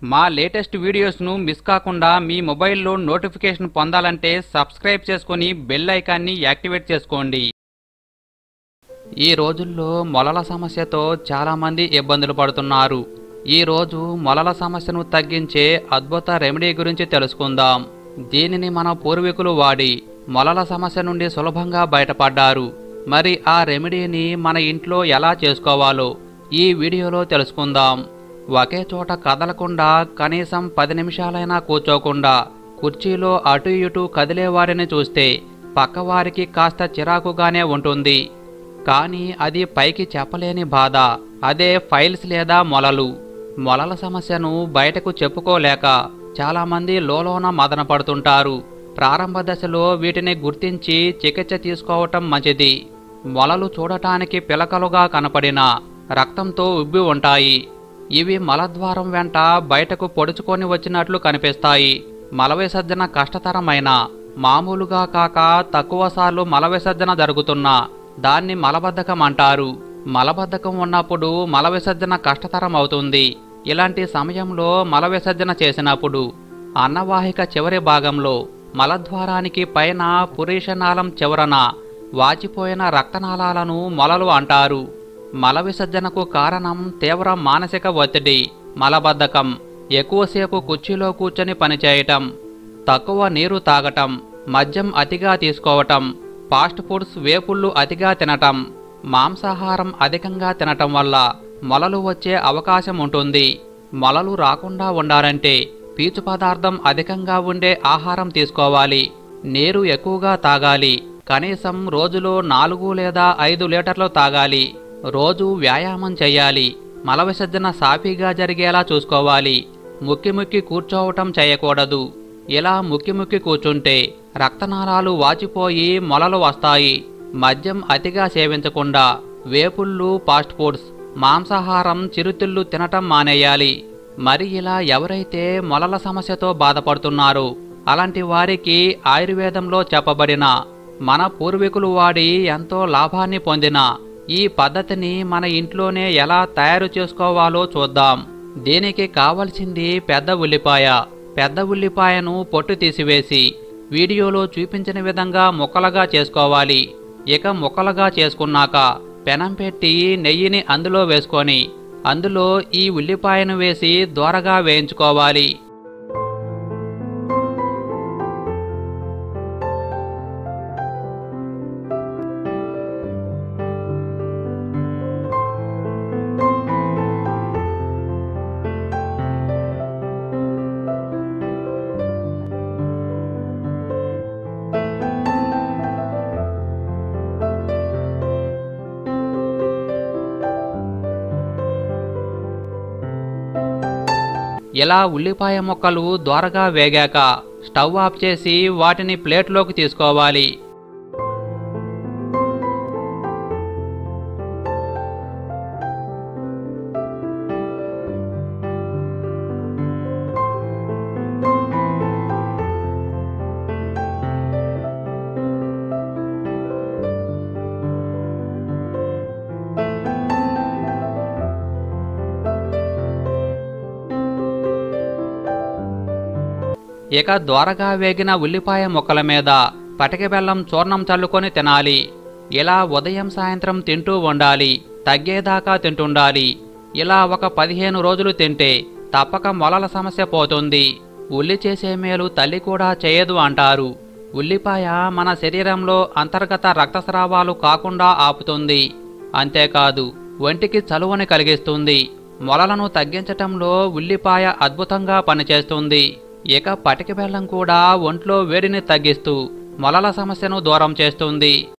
మా latest వీడియోస్ను miss కాకుండా మీ మొబైల్లో నోటిఫికేషన్ పొందాలంటే సబ్స్క్రైబ్ చేసుకొని బెల్ ఐకాన్ని యాక్టివేట్ చేసుకోండి ఈ రోజుల్లో మొలల సమస్యతో చాలామంది ఇబ్బందులు పడుతున్నారు ఈ రోజు మొలల సమస్యను తగ్గించే అద్భుత రెమెడీ గురించి తెలుసుకుందాం దీనిని మన పూర్వీకులు వాడి మొలల సమస్య నుండి సులభంగా బయటపడ్డారు మరి ఆ రెమెడీని మన ఇంట్లో ఎలా చేసుకోవాలో ఈ వీడియోలో తెలుసుకుందాం ఒకే చోట కదలకుండా కనీసం పది నిమిషాలైనా కూర్చోకుండా కుర్చీలో అటు ఇటు కదిలే వారిని చూస్తే పక్కవారికి కాస్త చిరాకుగానే ఉంటుంది కానీ అది పైకి చెప్పలేని బాధ అదే ఫైల్స్ లేదా మొలలు మొలల సమస్యను బయటకు చెప్పుకోలేక చాలామంది లోలోన మదన పడుతుంటారు ప్రారంభ దశలో వీటిని గుర్తించి చికిత్స తీసుకోవటం మంచిది మొలలు చూడటానికి పిలకలుగా కనపడిన రక్తంతో ఉబ్బి ఉంటాయి ఇవి మలద్వారం వెంట బయటకు పొడుచుకొని వచ్చినట్లు కనిపిస్తాయి మల విసర్జన కష్టతరమైన మామూలుగా కాక తక్కువసార్లు మల విసర్జన జరుగుతున్నా దాన్ని మలబద్ధకం అంటారు మలబద్ధకం ఉన్నప్పుడు మల విసర్జన కష్టతరం అవుతుంది ఇలాంటి సమయంలో మల విసర్జన చేసినప్పుడు అన్నవాహిక చివరి భాగంలో మలద్వారానికి పైన పురీషనాళం చివరన వాచిపోయిన రక్తనాళాలను మొలలు అంటారు మల విసర్జనకు కారణం తీవ్ర మానసిక ఒత్తిడి మలబద్ధకం ఎక్కువసేపు కుర్చీలో కూర్చొని పనిచేయటం తక్కువ నీరు తాగటం మద్యం అతిగా తీసుకోవటం ఫాస్ట్ ఫుడ్స్ వేపుళ్ళు అతిగా తినటం మాంసాహారం అధికంగా తినటం వల్ల మొలలు వచ్చే అవకాశం ఉంటుంది మొలలు రాకుండా ఉండాలంటే పీచు పదార్థం అధికంగా ఉండే ఆహారం తీసుకోవాలి నీరు ఎక్కువగా తాగాలి కనీసం రోజులో నాలుగు లేదా ఐదు లీటర్లు తాగాలి రోజు వ్యాయామం చేయాలి మల విసర్జన సాఫీగా జరిగేలా చూసుకోవాలి ముక్కి ముక్కి కూర్చోవటం చేయకూడదు ఇలా ముక్కి ముక్కి కూర్చుంటే రక్తనాళాలు వాచిపోయి మొలలు వస్తాయి మద్యం అతిగా సేవించకుండా వేపుళ్ళు ఫాస్ట్ ఫుడ్స్ మాంసాహారం చిరుతిళ్ళు తినటం మానేయాలి మరి ఇలా ఎవరైతే మొలల సమస్యతో బాధపడుతున్నారో అలాంటి వారికి ఆయుర్వేదంలో చెప్పబడిన మన పూర్వీకులు వాడి ఎంతో లాభాన్ని పొందిన ఈ పద్ధతిని మన ఇంట్లోనే ఎలా తయారు చేసుకోవాలో చూద్దాం దీనికి కావలసింది పెద్ద ఉల్లిపాయ పెద్ద ఉల్లిపాయను పొట్టు తీసివేసి వీడియోలో చూపించిన విధంగా ముక్కలుగా చేసుకోవాలి ఇక ముక్కలుగా చేసుకున్నాక పెనం పెట్టి నెయ్యిని అందులో వేసుకొని అందులో ఈ ఉల్లిపాయను వేసి దోరగా వేయించుకోవాలి ఇలా ఉల్లిపాయ ముక్కలు దోరగా వేగాక స్టవ్ ఆఫ్ చేసి వాటిని ప్లేట్లోకి తీసుకోవాలి ఇక దోరగా వేగిన ఉల్లిపాయ ముక్కల మీద పటిక బెల్లం చూర్ణం చల్లుకొని తినాలి ఇలా ఉదయం సాయంత్రం తింటూ ఉండాలి తగ్గేదాకా తింటుండాలి ఇలా ఒక పదిహేను రోజులు తింటే తప్పక మొలల సమస్య పోతుంది ఉల్లి చేసే మేలు తల్లి కూడా చేయదు అంటారు ఉల్లిపాయ మన శరీరంలో అంతర్గత రక్తస్రావాలు కాకుండా ఆపుతుంది అంతేకాదు ఒంటికి చలువని కలిగిస్తుంది మొలలను తగ్గించటంలో ఉల్లిపాయ అద్భుతంగా పనిచేస్తుంది ఇక పటిక బెల్లం కూడా ఒంట్లో వేడిని తగ్గిస్తూ మొలల సమస్యను దూరం చేస్తుంది